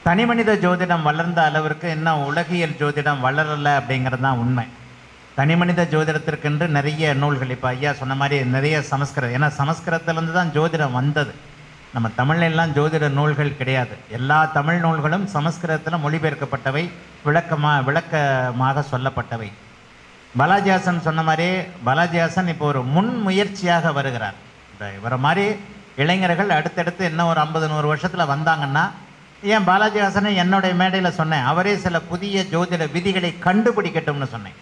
தனிமனித ஜோதிடம் வளர்ந்த அளவிற்கு இன்னும் உலகியல் ஜோதிடம் வளரல அப்படிங்கிறது தான் உண்மை தனிமனித ஜோதிடத்திற்கென்று நிறைய நூல்கள் இப்போ ஐயா சொன்ன மாதிரி நிறைய சமஸ்கிருதம் ஏன்னா சமஸ்கிருதத்திலேருந்து தான் ஜோதிடம் வந்தது நம்ம தமிழ்ல எல்லாம் ஜோதிட நூல்கள் கிடையாது எல்லா தமிழ் நூல்களும் சமஸ்கிருதத்தில் மொழிபெயர்க்கப்பட்டவை விளக்கமா விளக்கமாக சொல்லப்பட்டவை பாலாஜியாசன் சொன்ன மாதிரி பாலாஜியாசன் இப்போ ஒரு முன் முயற்சியாக வருகிறார் இந்த இவரை மாதிரி இளைஞர்கள் அடுத்தடுத்து இன்னும் ஒரு ஐம்பது நூறு வருஷத்தில் வந்தாங்கன்னா ஏன் பாலாஜிஹாசனை என்னுடைய மேடையில் சொன்னேன் அவரே சில புதிய ஜோதிட விதிகளை கண்டுபிடிக்கட்டும்னு சொன்னேன்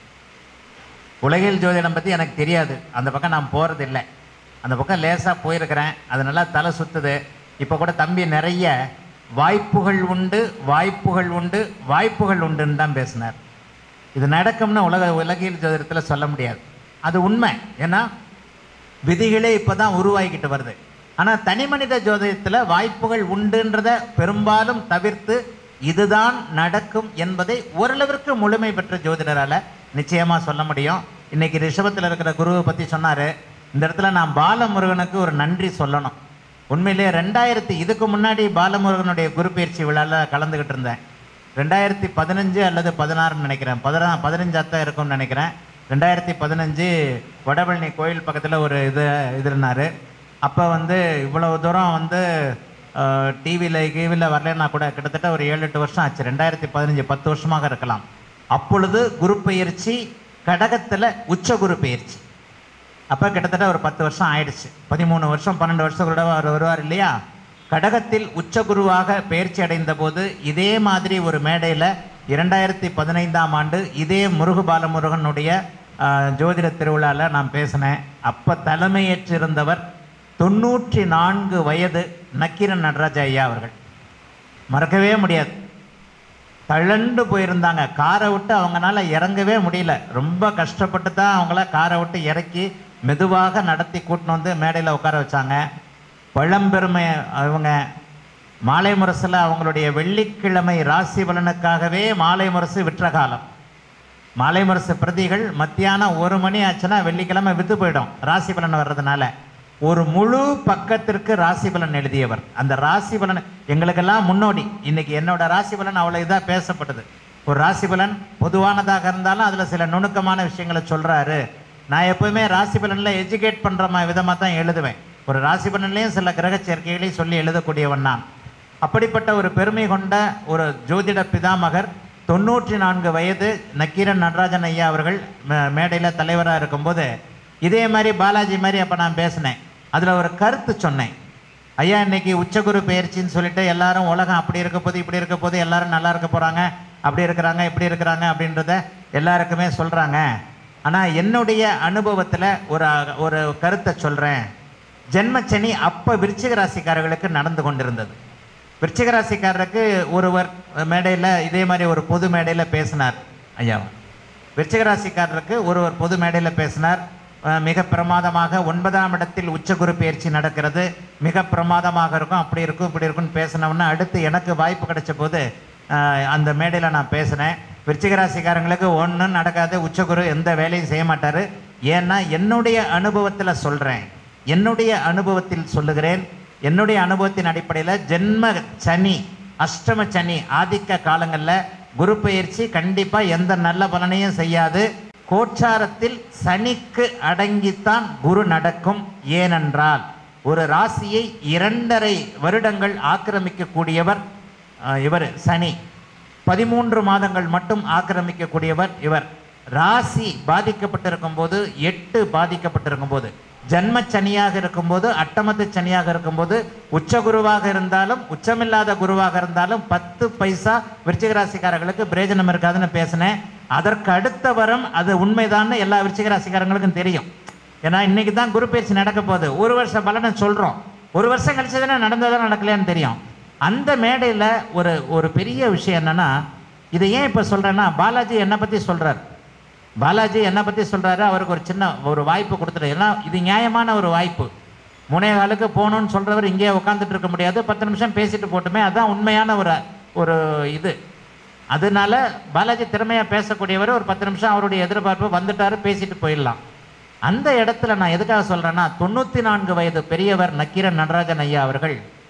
உலகில் ஜோதிடம் பற்றி எனக்கு தெரியாது அந்த பக்கம் நான் போகிறது இல்லை அந்த பக்கம் லேசாக போயிருக்கிறேன் அது நல்லா தலை சுத்துது இப்போ கூட தம்பி நிறைய வாய்ப்புகள் உண்டு வாய்ப்புகள் உண்டு வாய்ப்புகள் உண்டுன்னு தான் பேசினார் இது நடக்கும்னு உலக உலகியல் ஜோதிடத்தில் சொல்ல முடியாது அது உண்மை ஏன்னா விதிகளே இப்போ தான் உருவாகிக்கிட்டு வருது ஆனால் தனிமனித ஜோதிடத்தில் வாய்ப்புகள் உண்டுன்றத பெரும்பாலும் தவிர்த்து இதுதான் நடக்கும் என்பதை ஓரளவிற்கு முழுமை பெற்ற ஜோதிடரால் நிச்சயமாக சொல்ல முடியும் இன்னைக்கு ரிஷபத்தில் இருக்கிற குருவை பற்றி சொன்னார் இந்த இடத்துல நான் பாலமுருகனுக்கு ஒரு நன்றி சொல்லணும் உண்மையிலே ரெண்டாயிரத்தி இதுக்கு முன்னாடி பாலமுருகனுடைய குரு பயிற்சி விழாவில் கலந்துக்கிட்டு இருந்தேன் ரெண்டாயிரத்தி பதினஞ்சு அல்லது பதினாறுன்னு நினைக்கிறேன் பதினா பதினஞ்சாக தான் இருக்கும்னு நினைக்கிறேன் ரெண்டாயிரத்தி பதினஞ்சு வடபழனி கோயில் பக்கத்தில் ஒரு இது இது இருந்தார் அப்போ வந்து இவ்வளவு தூரம் வந்து டிவியில் கீவியில் வரலன்னா கூட கிட்டத்தட்ட ஒரு ஏழு எட்டு வருஷம் ஆச்சு ரெண்டாயிரத்தி பதினஞ்சு பத்து வருஷமாக இருக்கலாம் அப்பொழுது குரு பயிற்சி கடகத்தில் உச்ச குரு பயிற்சி அப்போ கிட்டத்தட்ட ஒரு பத்து வருஷம் ஆயிடுச்சு பதிமூணு வருஷம் பன்னெண்டு வருஷம் கூட அவர் வருவார் இல்லையா கடகத்தில் உச்சகுருவாக பயிற்சி அடைந்த போது இதே மாதிரி ஒரு மேடையில் இரண்டாயிரத்தி பதினைந்தாம் ஆண்டு இதே முருகு பாலமுருகனுடைய ஆஹ், ஜோதிட திருவிழாவில் நான் பேசினேன் அப்போ தலைமையேற்றிருந்தவர் தொண்ணூற்றி நான்கு வயது நக்கீரன் நடராஜ ஐயா அவர்கள் மறக்கவே முடியாது தழண்டு போயிருந்தாங்க காரை விட்டு அவங்கனால இறங்கவே முடியல ரொம்ப கஷ்டப்பட்டு தான் அவங்கள காரை விட்டு இறக்கி மெதுவாக நடத்தி கூட்டின்னு வந்து மேடையில் உட்கார வச்சாங்க பழம்பெருமை அவங்க மாலை முரசில் அவங்களுடைய வெள்ளிக்கிழமை ராசி பலனுக்காகவே மாலை முரசு விற்ற காலம் மாலை முரசு பிரதிகள் மத்தியானம் ஒரு மணி ஆச்சுன்னா வெள்ளிக்கிழமை வித்து போயிடும் ராசி பலன் வர்றதுனால ஒரு முழு பக்கத்திற்கு ராசி பலன் எழுதியவர் அந்த ராசி பலன் எங்களுக்கெல்லாம் முன்னோடி இன்னைக்கு என்னோட ராசி பலன் அவ்வளோ இதாக பேசப்பட்டது ஒரு ராசி பலன் பொதுவானதாக இருந்தாலும் அதில் சில நுணுக்கமான விஷயங்களை சொல்கிறாரு நான் எப்பவுமே ராசி பலனில் எஜுகேட் பண்ணுற மாதிரி விதமாக தான் எழுதுவேன் ஒரு ராசி பலன்லேயும் சில கிரக சேர்க்கைகளையும் சொல்லி எழுதக்கூடியவன் நான் அப்படிப்பட்ட ஒரு பெருமை கொண்ட ஒரு ஜோதிட பிதாமகர் தொண்ணூற்றி நான்கு வயது நக்கீரன் நடராஜன் ஐயா அவர்கள் மேடையில் தலைவராக இருக்கும்போது இதே மாதிரி பாலாஜி மாதிரி அப்போ நான் பேசினேன் அதில் ஒரு கருத்து சொன்னேன் ஐயா இன்னைக்கு உச்சகுரு பயிற்சின்னு சொல்லிட்டு எல்லாரும் உலகம் அப்படி இருக்க போது இப்படி இருக்க போது எல்லாரும் நல்லா இருக்க போகிறாங்க அப்படி இருக்கிறாங்க இப்படி இருக்கிறாங்க அப்படின்றத எல்லாருக்குமே சொல்கிறாங்க ஆனால் என்னுடைய அனுபவத்தில் ஒரு ஒரு கருத்தை சொல்கிறேன் ஜென்மச்சனி அப்போ விருச்சிக ராசிக்காரர்களுக்கு நடந்து கொண்டிருந்தது விருச்சிக ராசிக்காரருக்கு ஒருவர் மேடையில் இதே மாதிரி ஒரு பொது மேடையில் பேசினார் ஐயா விருச்சிக ராசிக்காரருக்கு ஒருவர் பொது மேடையில் பேசினார் அஹ் மிக பிரமாதமாக ஒன்பதாம் இடத்தில் உச்சகுரு பயிற்சி நடக்கிறது மிக பிரமாதமாக இருக்கும் அப்படி இருக்கும் இப்படி இருக்கும்னு பேசினோம்னா அடுத்து எனக்கு வாய்ப்பு கிடைச்ச போது அஹ் அந்த மேடையில் நான் பேசினேன் விருச்சிக ராசிக்காரங்களுக்கு ஒன்றும் நடக்காது உச்சகுரு எந்த வேலையும் செய்ய மாட்டார் ஏன்னா என்னுடைய அனுபவத்தில் சொல்கிறேன் என்னுடைய அனுபவத்தில் சொல்லுகிறேன் என்னுடைய அனுபவத்தின் அடிப்படையில் ஜென்ம சனி அஷ்டம சனி ஆதிக்க காலங்களில் குரு பயிற்சி கண்டிப்பாக எந்த நல்ல பலனையும் செய்யாது கோச்சாரத்தில் சனிக்கு அடங்கித்தான் குரு நடக்கும் ஏனென்றால் ஒரு ராசியை இரண்டரை வருடங்கள் ஆக்கிரமிக்கக்கூடியவர் அஹ், இவர் சனி பதிமூன்று மாதங்கள் மட்டும் ஆக்கிரமிக்கக்கூடியவர் இவர் ராசி பாதிக்கப்பட்டிருக்கும் போது எட்டு பாதிக்கப்பட்டிருக்கும் போது ஜன்ம சனியாக இருக்கும்போது அட்டமத்து சனியாக இருக்கும்போது உச்ச குருவாக இருந்தாலும் உச்சமில்லாத குருவாக இருந்தாலும் பத்து பைசா விருச்சிக ராசிக்காரர்களுக்கு பிரயோஜனம் இருக்காதுன்னு பேசினேன் அதற்கு அடுத்த வரம் அது உண்மைதான்னு எல்லா விருச்சிக ராசிக்காரங்களுக்கும் தெரியும் ஏன்னா இன்னைக்கு தான் குரு பயிற்சி நடக்க போகுது ஒரு வருஷ பலனை சொல்கிறோம் ஒரு வருஷம் கழிச்சு தானே நடந்ததா நடக்கலையான்னு தெரியும் அந்த மேடையில் ஒரு ஒரு பெரிய விஷயம் என்னன்னா இதை ஏன் இப்போ சொல்கிறேன்னா பாலாஜி என்னை பற்றி சொல்கிறார் பாலாஜி என்னை பற்றி சொல்கிறாரு அவருக்கு ஒரு சின்ன ஒரு வாய்ப்பு கொடுத்துரு ஏன்னா இது நியாயமான ஒரு வாய்ப்பு முனைய காலுக்கு போகணும்னு சொல்கிறவர் இங்கேயே உட்காந்துட்டு இருக்க முடியாது பத்து நிமிஷம் பேசிட்டு போட்டுமே அதுதான் உண்மையான ஒரு ஒரு இது அதனால பாலாஜி திறமையாக பேசக்கூடியவர் ஒரு பத்து நிமிஷம் அவருடைய எதிர்பார்ப்பு வந்துட்டாரு பேசிட்டு போயிடலாம் அந்த இடத்துல நான் எதுக்காக சொல்கிறேன்னா தொண்ணூற்றி நான்கு வயது பெரியவர் நக்கீரன் நடராஜன் ஐயா அவர்கள்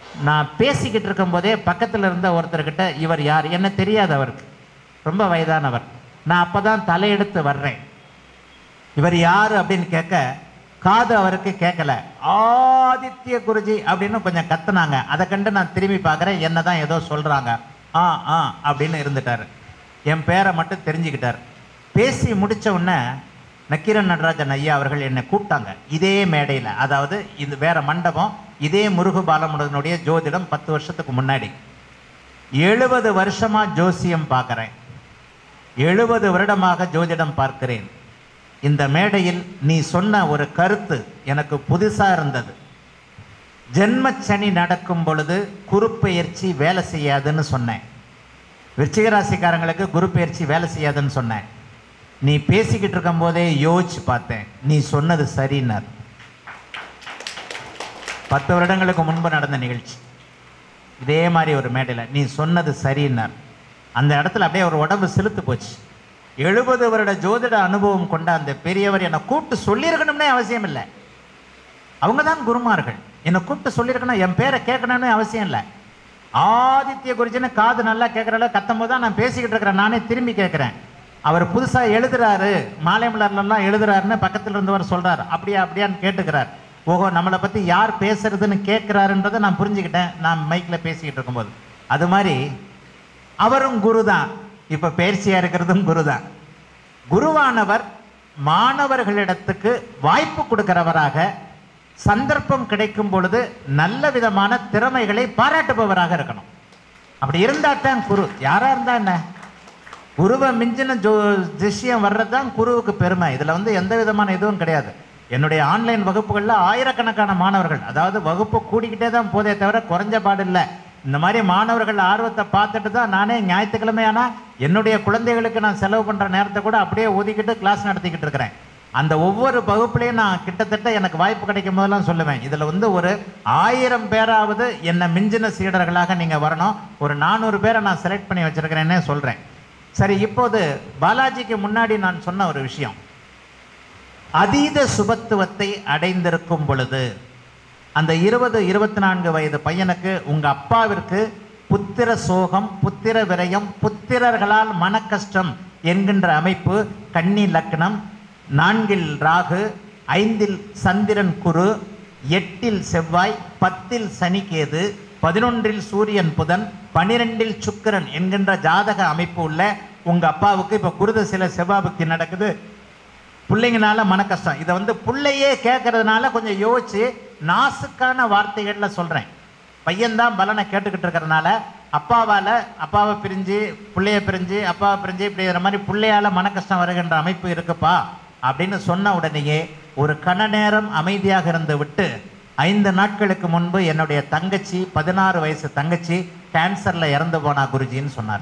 நான் பேசிக்கிட்டு இருக்கும்போதே பக்கத்தில் இருந்த ஒருத்தர்கிட்ட இவர் யார் என்ன தெரியாது அவருக்கு ரொம்ப வயதானவர் நான் அப்போ தான் தலையெடுத்து வர்றேன் இவர் யார் அப்படின்னு கேட்க காது அவருக்கு கேட்கல ஆதித்ய குருஜி அப்படின்னு கொஞ்சம் கத்துனாங்க அதை கண்டு நான் திரும்பி பார்க்குறேன் என்ன தான் ஏதோ சொல்கிறாங்க ஆ ஆ அப்படின்னு இருந்துட்டார் என் பேரை மட்டும் தெரிஞ்சுக்கிட்டார் பேசி முடிச்ச உடனே நக்கீரன் நடராஜன் ஐயா அவர்கள் என்னை கூப்பிட்டாங்க இதே மேடையில் அதாவது இது வேற மண்டபம் இதே முருகு பாலமுருகனுடைய ஜோதிடம் பத்து வருஷத்துக்கு முன்னாடி எழுபது வருஷமா ஜோசியம் பார்க்குறேன் எழுபது வருடமாக ஜோதிடம் பார்க்கிறேன் இந்த மேடையில் நீ சொன்ன ஒரு கருத்து எனக்கு புதுசா இருந்தது ஜென்மச்சனி நடக்கும் பொழுது குரு பெயர்ச்சி வேலை செய்யாதுன்னு சொன்னேன் விருச்சிக ராசிக்காரங்களுக்கு குரு பெயர்ச்சி வேலை செய்யாதுன்னு சொன்னேன் நீ பேசிக்கிட்டு இருக்கும் போதே யோசிச்சு பார்த்தேன் நீ சொன்னது சரின்னார் பத்து வருடங்களுக்கு முன்பு நடந்த நிகழ்ச்சி இதே மாதிரி ஒரு மேடையில் நீ சொன்னது சரின்னார் அந்த இடத்துல அப்படியே ஒரு உடம்பு செலுத்து போச்சு எழுபது வருட ஜோதிட அனுபவம் கொண்ட அந்த பெரியவர் என்னை கூப்பிட்டு சொல்லியிருக்கணும்னே அவசியம் இல்லை அவங்க தான் குருமார்கள் என்னை கூப்பிட்டு சொல்லியிருக்கணும் என் பேரை கேட்கணும்னு அவசியம் இல்லை ஆதித்ய குருஜின்னு காது நல்லா கேட்குற அளவு கத்தும் போது தான் நான் பேசிக்கிட்டு இருக்கிறேன் நானே திரும்பி கேட்குறேன் அவர் புதுசாக எழுதுறாரு மாலை மலர்லாம் எழுதுறாருன்னு பக்கத்தில் இருந்தவர் சொல்றாரு அப்படியா அப்படியான்னு கேட்டுக்கிறார் ஓஹோ நம்மளை பற்றி யார் பேசுறதுன்னு கேட்குறாருன்றதை நான் புரிஞ்சுக்கிட்டேன் நான் மைக்கில் பேசிக்கிட்டு இருக்கும்போது அது மாதிரி அவரும் குரு தான் இப்போ பயிற்சியாக இருக்கிறதும் குரு தான் குருவானவர் மாணவர்களிடத்துக்கு வாய்ப்பு கொடுக்கிறவராக சந்தர்ப்பம் கிடைக்கும் பொழுது நல்ல விதமான திறமைகளை பாராட்டுபவராக இருக்கணும் அப்படி இருந்தாத்தான் குரு யாரா இருந்தா என்ன குருவை மிஞ்சின ஜோ சிஷ்யம் வர்றது தான் குருவுக்கு பெருமை இதில் வந்து எந்த விதமான இதுவும் கிடையாது என்னுடைய ஆன்லைன் வகுப்புகளில் ஆயிரக்கணக்கான மாணவர்கள் அதாவது வகுப்பு கூடிக்கிட்டே தான் போதே தவிர குறைஞ்ச பாடு இல்லை இந்த மாதிரி மாணவர்கள் ஆர்வத்தை பார்த்துட்டு தான் நானே ஞாயிற்றுக்கிழமையானா என்னுடைய குழந்தைகளுக்கு நான் செலவு பண்ணுற நேரத்தை கூட அப்படியே ஒதுக்கிட்டு கிளாஸ் நடத்திக்கிட்டு இருக்கிறேன் அந்த ஒவ்வொரு வகுப்புலையும் நான் கிட்டத்தட்ட எனக்கு வாய்ப்பு கிடைக்கும் போதெல்லாம் சொல்லுவேன் இதில் வந்து ஒரு ஆயிரம் பேராவது என்னை மிஞ்சின சீடர்களாக நீங்கள் வரணும் ஒரு நானூறு பேரை நான் செலக்ட் பண்ணி வச்சிருக்கிறேன்னே சொல்கிறேன் சரி இப்போது பாலாஜிக்கு முன்னாடி நான் சொன்ன ஒரு விஷயம் அதீத சுபத்துவத்தை அடைந்திருக்கும் பொழுது அந்த இருபது இருபத்தி நான்கு வயது பையனுக்கு உங்க அப்பாவிற்கு புத்திர சோகம் புத்திர விரயம் புத்திரர்களால் மனக்கஷ்டம் என்கின்ற அமைப்பு கன்னி லக்னம் நான்கில் ராகு ஐந்தில் சந்திரன் குரு எட்டில் செவ்வாய் பத்தில் சனிகேது பதினொன்றில் சூரியன் புதன் பனிரெண்டில் சுக்கிரன் என்கின்ற ஜாதக அமைப்பு உள்ள உங்க அப்பாவுக்கு இப்ப குருத சில செவ்வாய் பக்தி நடக்குது பிள்ளைங்கனால மன கஷ்டம் இதை வந்து பிள்ளையே கேட்கறதுனால கொஞ்சம் யோசிச்சு நாசுக்கான வார்த்தைகளில் சொல்கிறேன் பையன்தான் பலனை கேட்டுக்கிட்டு இருக்கிறதுனால அப்பாவால் அப்பாவை பிரிஞ்சு பிள்ளைய பிரிஞ்சு அப்பாவை பிரிஞ்சு இப்படி மாதிரி பிள்ளையால மன கஷ்டம் வருகின்ற அமைப்பு இருக்குப்பா அப்படின்னு சொன்ன உடனேயே ஒரு கண நேரம் அமைதியாக இருந்து விட்டு ஐந்து நாட்களுக்கு முன்பு என்னுடைய தங்கச்சி பதினாறு வயசு தங்கச்சி கேன்சரில் இறந்து போனா குருஜின்னு சொன்னார்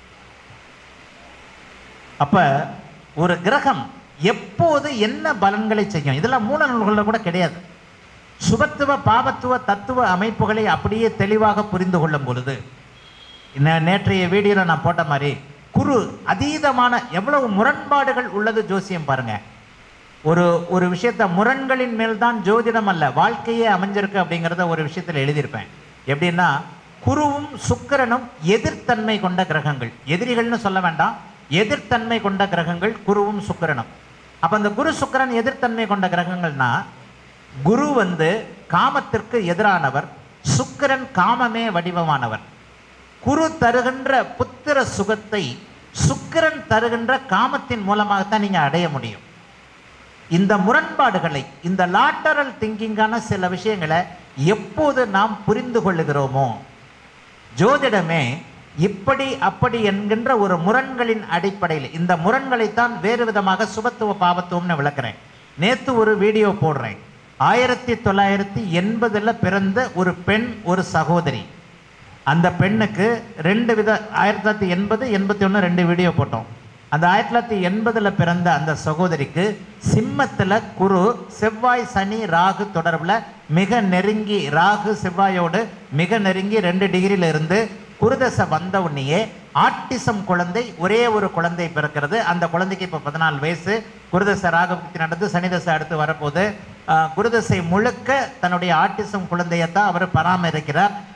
அப்ப ஒரு கிரகம் எப்போது என்ன பலன்களை செய்யும் இதெல்லாம் மூல நூல்களில் கூட கிடையாது சுபத்துவ பாபத்துவ தத்துவ அமைப்புகளை அப்படியே தெளிவாக புரிந்து கொள்ளும் பொழுது நே- நேற்றைய வீடியோவில் நான் போட்ட மாதிரி குரு அதீதமான எவ்வளவு முரண்பாடுகள் உள்ளது ஜோசியம் பாருங்க ஒரு ஒரு விஷயத்த முரண்களின் மேல் தான் ஜோதிடம் அல்ல வாழ்க்கையே அமைஞ்சிருக்கு அப்படிங்கிறத ஒரு விஷயத்தில் எழுதியிருப்பேன் எப்படின்னா குருவும் சுக்கிரனும் எதிர்த்தன்மை கொண்ட கிரகங்கள் எதிரிகள்னு சொல்ல வேண்டாம் எதிர்த்தன்மை கொண்ட கிரகங்கள் குருவும் சுக்கிரனும் அப்ப அந்த குரு சுக்கிரன் எதிர்த்தன்மை கொண்ட கிரகங்கள்னா குரு வந்து காமத்திற்கு எதிரானவர் சுக்கிரன் காமமே வடிவமானவர் குரு தருகின்ற புத்திர சுகத்தை சுக்கிரன் தருகின்ற காமத்தின் மூலமாகத்தான் நீங்க அடைய முடியும் இந்த முரண்பாடுகளை இந்த லாட்டரல் திங்கிங்கான சில விஷயங்களை எப்போது நாம் புரிந்து கொள்ளுகிறோமோ ஜோதிடமே இப்படி அப்படி என்கின்ற ஒரு முரண்களின் அடிப்படையில் இந்த முரண்களைத்தான் வேறு விதமாக சுபத்துவ பாவத்துவம்னு விளக்குறேன் நேத்து ஒரு வீடியோ போடுறேன் ஆயிரத்தி தொள்ளாயிரத்தி எண்பதுல பிறந்த ஒரு பெண் ஒரு சகோதரி அந்த பெண்ணுக்கு ரெண்டு வித ஆயிரத்தி தொள்ளாயிரத்தி எண்பது எண்பத்தி ஒன்று ரெண்டு வீடியோ போட்டோம் அந்த ஆயிரத்தி தொள்ளாயிரத்தி எண்பதில் பிறந்த அந்த சகோதரிக்கு சிம்மத்தில் குரு செவ்வாய் சனி ராகு தொடர்பில் மிக நெருங்கி ராகு செவ்வாயோடு மிக நெருங்கி ரெண்டு டிகிரியில் இருந்து குருதசை வந்த உடனேயே ஆட்டிசம் குழந்தை ஒரே ஒரு குழந்தை பிறக்கிறது அந்த குழந்தைக்கு இப்போ பதினாலு வயசு குருதசை ராகபக்தி நடந்து சனிதசை அடுத்து வரப்போது ஆஹ், குருதசை முழுக்க தன்னுடைய ஆட்டிசம் குழந்தையத்தான் அவர் பராமரிக்கிறார்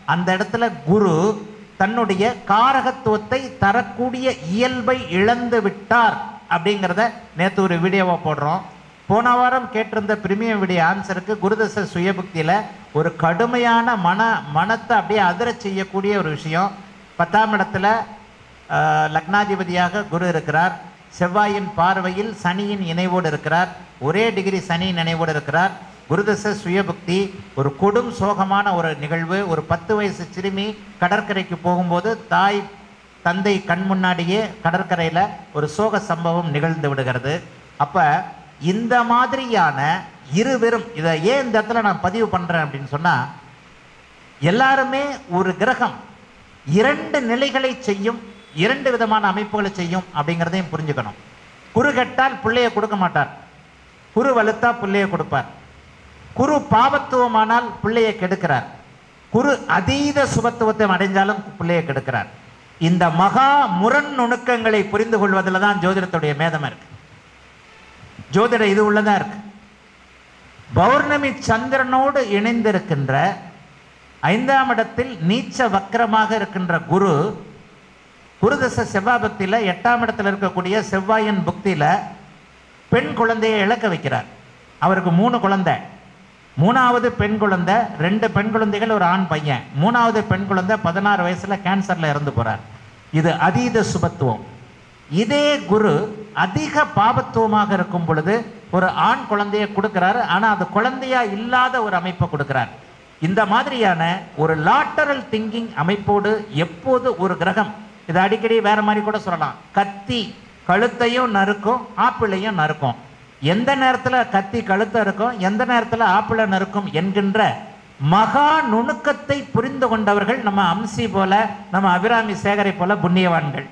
அந்த இடத்துல குரு தன்னுடைய காரகத்துவத்தை தரக்கூடிய இயல்பை இழந்து விட்டார் அப்படிங்கிறத நேற்று ஒரு வீடியோவை போடுறோம் போன வாரம் கேட்டிருந்த பிரிமியம் வீடியோ ஆன்சருக்கு குருதச சுயபுக்தியில ஒரு கடுமையான மன மனத்தை அப்படியே அதிர செய்யக்கூடிய ஒரு விஷயம் பத்தாம் இடத்துல ஆஹ், லக்னாதிபதியாக குரு இருக்கிறார் செவ்வாயின் பார்வையில் சனியின் இணைவோடு இருக்கிறார் ஒரே டிகிரி சனியின் இணைவோடு இருக்கிறார் குருதச சுயபுக்தி ஒரு கொடும் சோகமான ஒரு நிகழ்வு ஒரு பத்து வயசு சிறுமி கடற்கரைக்கு போகும்போது தாய் தந்தை கண் முன்னாடியே கடற்கரையில் ஒரு சோக சம்பவம் நிகழ்ந்து விடுகிறது அப்ப இந்த மாதிரியான இருவரும் இதை ஏன் இந்த இடத்துல நான் பதிவு பண்றேன் அப்படின்னு சொன்னா எல்லாருமே ஒரு கிரகம் இரண்டு நிலைகளை செய்யும் இரண்டு விதமான அமைப்புகளை செய்யும் அப்படிங்கிறதையும் புரிஞ்சுக்கணும் குரு கெட்டால் பிள்ளைய கொடுக்க மாட்டார் குரு வலுத்தா பிள்ளைய கொடுப்பார் குரு பாவத்துவமானால் பிள்ளையை கெடுக்கிறார் குரு அதீத சுபத்துவத்தை அடைஞ்சாலும் பிள்ளையை கெடுக்கிறார் இந்த மகா முரண் நுணுக்கங்களை புரிந்து கொள்வதில் தான் ஜோதிடத்துடைய மேதம் இருக்கு ஜோதிட இது உள்ளதா இருக்கு பௌர்ணமி சந்திரனோடு இணைந்திருக்கின்ற ஐந்தாம் இடத்தில் நீச்ச வக்கரமாக இருக்கின்ற குரு குருதச செவ்வாபக்தியில எட்டாம் இடத்துல இருக்கக்கூடிய செவ்வாயின் புக்தியில பெண் குழந்தையை இழக்க வைக்கிறார் அவருக்கு மூணு குழந்தை மூணாவது பெண் குழந்தை ரெண்டு பெண் குழந்தைகள் ஒரு ஆண் பையன் மூணாவது பெண் குழந்தை பதினாறு வயசுல கேன்சர்ல இறந்து போறார் இது அதீத சுபத்துவம் இதே குரு அதிக பாபத்துவமாக இருக்கும் பொழுது ஒரு ஆண் குழந்தையை கொடுக்கிறாரு ஆனா அது குழந்தையா இல்லாத ஒரு அமைப்பை கொடுக்கிறார் இந்த மாதிரியான ஒரு லாட்டரல் திங்கிங் அமைப்போடு எப்போது ஒரு கிரகம் இது அடிக்கடி வேற மாதிரி கூட சொல்லலாம் கத்தி கழுத்தையும் நறுக்கும் ஆப்பிளையும் நறுக்கும் எந்த நேரத்துல கத்தி கழுத்தை இருக்கும் எந்த நேரத்துல ஆப்பிளை நறுக்கும் என்கின்ற மகா நுணுக்கத்தை புரிந்து கொண்டவர்கள் நம்ம அம்சி போல நம்ம அபிராமி சேகரை போல புண்ணியவான்கள்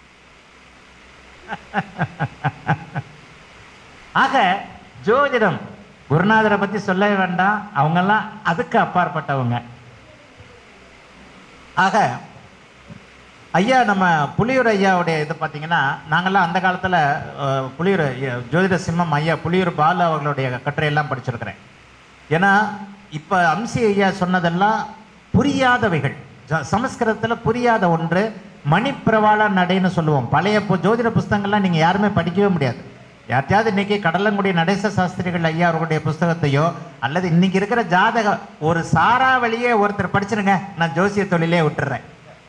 ஆக ஜோதிடம் குருநாதரை பத்தி சொல்லவே வேண்டாம் அவங்கெல்லாம் அதுக்கு அப்பாற்பட்டவங்க ஆக ஐயா நம்ம புலியூர் ஐயாவுடைய இது பார்த்தீங்கன்னா நாங்கள்லாம் அந்த காலத்தில் புலியூர் ஐயா, ஜோதிட சிம்மம் ஐயா புலியூர் பாலு அவர்களுடைய கட்டுரையெல்லாம் படிச்சிருக்கிறேன் ஏன்னா இப்போ அம்சி ஐயா சொன்னதெல்லாம் புரியாதவைகள் ஜ- சமஸ்கிருதத்தில் புரியாத ஒன்று மணிப்பிரவாள நடைன்னு சொல்லுவோம் பழைய பு- ஜோதிட புஸ்தகங்கள்லாம் நீங்கள் யாருமே படிக்கவே முடியாது யார்ட்டையாவது இன்னைக்கு கடலங்குடி நடேச சாஸ்திரிகள் ஐயா அவர்களுடைய புஸ்தகத்தையோ அல்லது இன்னைக்கு இருக்கிற ஜாதக ஒரு சாராவளியே ஒருத்தர் படிச்சிருங்க நான் ஜோசிய தொழிலே விட்டுறேன்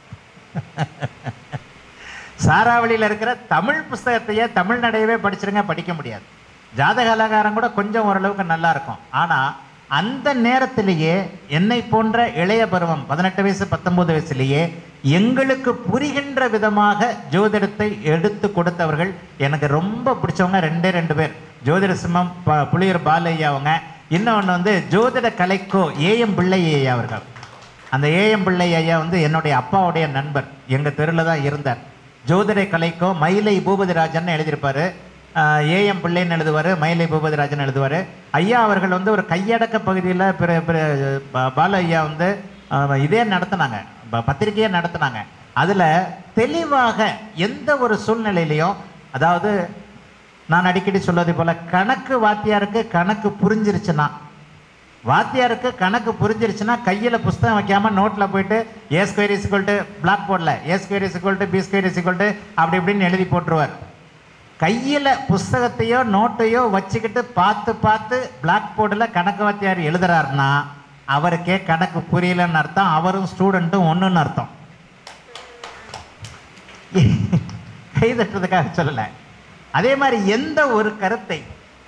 சாராவளியில் இருக்கிற தமிழ் புஸ்தகத்தையே தமிழ் நடையவே படிச்சிருங்க படிக்க முடியாது ஜாதக அலங்காரம் கூட கொஞ்சம் ஓரளவுக்கு நல்லா இருக்கும் ஆனா அந்த நேரத்திலேயே என்னை போன்ற இளைய பருவம் பதினெட்டு வயசு பத்தொன்பது வயசுலேயே எங்களுக்கு புரிகின்ற விதமாக ஜோதிடத்தை எடுத்து கொடுத்தவர்கள் எனக்கு ரொம்ப பிடிச்சவங்க ரெண்டே ரெண்டு பேர் ஜோதிட சிம்மம் ப- புலியூர் பாலையா அவங்க இன்னொன்று வந்து ஜோதிட கலைக்கோ ஏஎம் பிள்ளை ஐயா அவர்கள் அந்த ஏஎம் பிள்ளை ஐயா வந்து என்னுடைய அப்பாவுடைய நண்பர் எங்க தெருவில் தான் இருந்தார் ஜோதிட கலைக்கோ மயிலை பூபதிராஜன் எழுதியிருப்பாரு ஏஎம் பிள்ளைன்னு எழுதுவார் மயிலை பூபதிராஜன் எழுதுவார் ஐயா அவர்கள் வந்து ஒரு கையடக்க பகுதியில் பிற பிற பா- பாலு ஐயா வந்து ஆஹ், இதே நடத்துனாங்க ப- பத்திரிகையே நடத்துனாங்க அதில் தெளிவாக எந்த ஒரு சூழ்நிலையிலையும் அதாவது நான் அடிக்கடி சொல்வதை போல கணக்கு வாத்தியாருக்கு கணக்கு புரிஞ்சிருச்சுன்னா வாத்தியாருக்கு கணக்கு புரிஞ்சிருச்சுன்னா கையில் புஸ்தகம் வைக்காம நோட்டில் போயிட்டு ஏ ஸ்கொயர் இஸ்கொல்ட்டு பிளாக் போர்டில் A square equal to B square equal to அப்படி இப்படின்னு எழுதி போட்டுருவார் கையில் புஸ்தகத்தையோ நோட்டையோ வச்சுக்கிட்டு பார்த்து பார்த்து பிளாக் போர்டில் கணக்கு வாத்தியார் எழுதுறாருன்னா அவருக்கே கணக்கு புரியலன்னு அர்த்தம் அவரும் ஸ்டூடெண்ட்டும் ஒன்றுன்னு அர்த்தம் கை தட்டுறதுக்காக சொல்லலை அதே மாதிரி எந்த ஒரு கருத்தை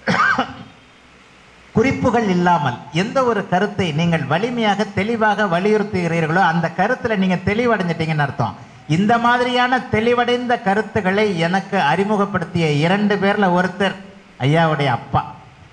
குறிப்புகள் இல்லாமல் எந்த ஒரு கருத்தை நீங்கள் வலிமையாக தெளிவாக வலியுறுத்துகிறீர்களோ அந்த கருத்துல நீங்க தெளிவடைஞ்சிட்டீங்கன்னு அர்த்தம் இந்த மாதிரியான தெளிவடைந்த கருத்துக்களை எனக்கு அறிமுகப்படுத்திய இரண்டு பேர்ல ஒருத்தர் ஐயாவுடைய அப்பா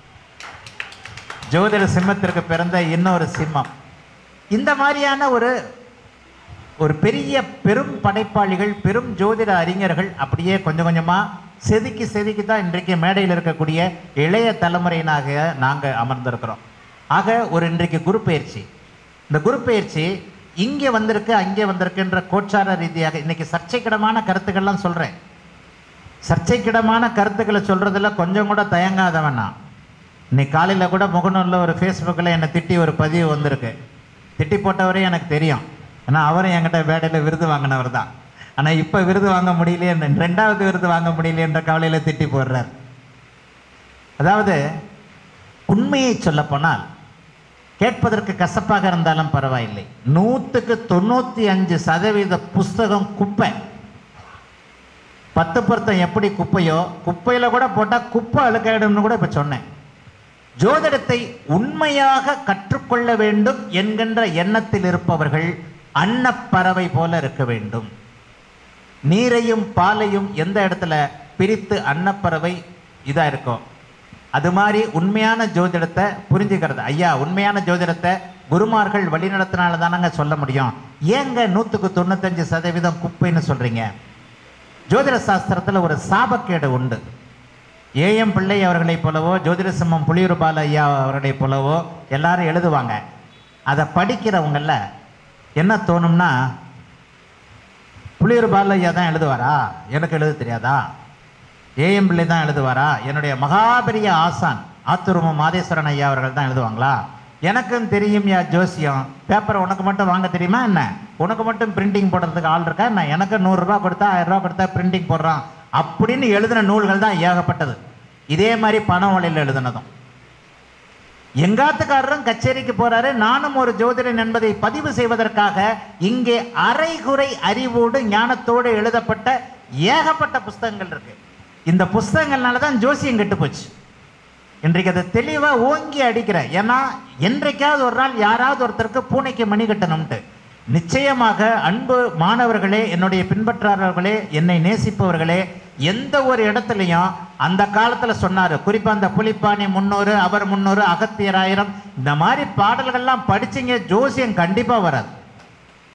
ஜோதிட சிம்மத்திற்கு பிறந்த இன்னொரு சிம்மம் இந்த மாதிரியான ஒரு ஒரு பெரிய பெரும் படைப்பாளிகள் பெரும் ஜோதிட அறிஞர்கள் அப்படியே கொஞ்சம் கொஞ்சமா செதுக்கி செதுக்கி தான் இன்றைக்கு மேடையில் இருக்கக்கூடிய இளைய தலைமுறையினாக நாங்கள் அமர்ந்திருக்கிறோம் ஆக ஒரு இன்றைக்கு குரு பயிற்சி இந்த குரு பயிற்சி இங்கே வந்திருக்கு அங்கே வந்திருக்குன்ற கோச்சார ரீதியாக இன்னைக்கு சர்ச்சைக்கிடமான கருத்துக்கள்லாம் சொல்றேன் சர்ச்சைக்கிடமான கருத்துக்களை சொல்றதுல கொஞ்சம் கூட தயங்காத வேணாம் இன்னைக்கு காலையில் கூட முகநூலில் ஒரு ஃபேஸ்புக்கில் என்னை திட்டி ஒரு பதிவு வந்திருக்கு திட்டி போட்டவரே எனக்கு தெரியும் ஏன்னா அவரும் என்கிட்ட வேடையில் விருது வாங்கினவர் தான் ஆனால் இப்போ விருது வாங்க முடியலையே ரெண்டாவது விருது வாங்க முடியலையன்ற கவலையில் திட்டி போடுறார் அதாவது உண்மையை சொல்லப்போனால் கேட்பதற்கு கசப்பாக இருந்தாலும் பரவாயில்லை நூற்றுக்கு தொண்ணூற்றி அஞ்சு சதவீத புஸ்தகம் குப்பை பத்து பொருத்தம் எப்படி குப்பையோ குப்பையில் கூட போட்டால் குப்பை அழுக்காயிடும்னு கூட இப்போ சொன்னேன் ஜோதிடத்தை உண்மையாக கற்றுக்கொள்ள வேண்டும் என்கின்ற எண்ணத்தில் இருப்பவர்கள் அன்னப்பறவை போல இருக்க வேண்டும் நீரையும் பாலையும் எந்த இடத்துல பிரித்து அன்னப்பறவை இதாக இருக்கும் அது மாதிரி உண்மையான ஜோதிடத்தை புரிஞ்சுக்கிறது ஐயா உண்மையான ஜோதிடத்தை குருமார்கள் வழிநடத்தினால தானங்க சொல்ல முடியும் ஏங்க நூற்றுக்கு தொண்ணூத்தஞ்சு சதவீதம் குப்பைன்னு சொல்கிறீங்க ஜோதிட சாஸ்திரத்தில் ஒரு சாபக்கேடு உண்டு ஏஎம் பிள்ளை அவர்களைப் போலவோ ஜோதிட சிம்மம் புலியூர்பால ஐயா அவர்களைப் போலவோ எல்லாரும் எழுதுவாங்க அதை படிக்கிறவங்கள என்ன தோணும்னா புலியூர் பாலையா தான் எழுதுவாரா எனக்கு எழுத தெரியாதா ஏஎம் பிள்ளை தான் எழுதுவாரா என்னுடைய மகாபெரிய ஆசான் ஆத்துரும மாதேஸ்வரன் ஐயா அவர்கள் தான் எழுதுவாங்களா எனக்கும் தெரியும் யா ஜோசியம் பேப்பர் உனக்கு மட்டும் வாங்க தெரியுமா என்ன உனக்கு மட்டும் பிரிண்டிங் போடுறதுக்கு ஆள் இருக்கா என்ன எனக்கு நூறுரூவா கொடுத்தா ஆயிரம் ரூபா கொடுத்தா பிரிண்டிங் போடுறான் அப்படின்னு எழுதின நூல்கள் தான் ஏகப்பட்டது இதே மாதிரி பண ஓலையில் எழுதினதும் எங்காத்துக்காரரும் கச்சேரிக்கு போறாரு நானும் ஒரு ஜோதிடன் என்பதை பதிவு செய்வதற்காக இங்கே அரைகுறை அறிவோடு ஞானத்தோடு எழுதப்பட்ட ஏகப்பட்ட புஸ்தகங்கள் இருக்கு இந்த புஸ்தகங்கள்னால தான் ஜோசியம் கெட்டு போச்சு இன்றைக்கு அதை தெளிவா ஓங்கி அடிக்கிறேன் ஏன்னா என்றைக்காவது ஒரு நாள் யாராவது ஒருத்தருக்கு பூனைக்கு மணி கட்டணும்ட்டு நிச்சயமாக அன்பு மாணவர்களே என்னுடைய பின்பற்றாளர்களே என்னை நேசிப்பவர்களே எந்த ஒரு இடத்துலையும் அந்த காலத்துல சொன்னாரு குறிப்பா அந்த புலிப்பாணி முன்னூறு அவர் முன்னூறு அகத்தியர் ஆயிரம் இந்த மாதிரி பாடல்கள்லாம் படிச்சீங்க ஜோசியம் கண்டிப்பா வராது